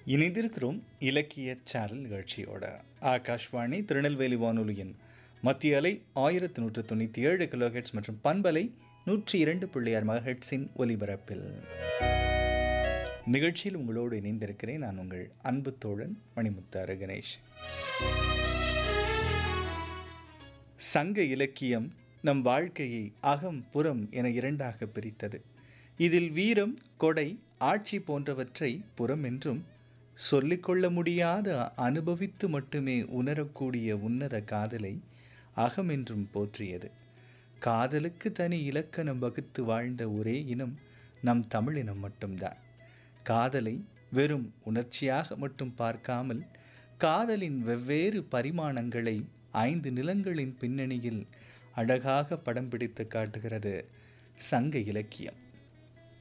இணைந்திருக்கிறோம் இலக்கிய சாரல் நிகழ்ச்சியோட ஆகாஷ்வாணி திருநெல்வேலி வானொலியின் மத்திய அலை ஆயிரத்தி நூற்று தொண்ணூற்றி ஏழு கிலோஹெட்ஸ் மற்றும் பண்பலை நூற்றி இரண்டு புள்ளியார் மகஹெட்ஸின் ஒலிபரப்பில் நிகழ்ச்சியில் உங்களோடு இணைந்திருக்கிறேன் நான் உங்கள் அன்பு தோழன் மணிமுத்தாறு கணேஷ் சங்க இலக்கியம் நம் வாழ்க்கையை அகம் புறம் என இரண்டாக பிரித்தது இதில் வீரம் கொடை ஆட்சி போன்றவற்றை புறம் என்றும் சொல்லிக்கொள்ள முடியாத அனுபவித்து மட்டுமே உணரக்கூடிய உன்னத காதலை அகம் என்றும் போற்றியது காதலுக்கு தனி இலக்கணம் வகுத்து வாழ்ந்த ஒரே இனம் நம் தமிழினம் மட்டும்தான் காதலை வெறும் உணர்ச்சியாக மட்டும் பார்க்காமல் காதலின் வெவ்வேறு பரிமாணங்களை ஐந்து நிலங்களின் பின்னணியில் அழகாக படம் பிடித்து காட்டுகிறது சங்க இலக்கியம்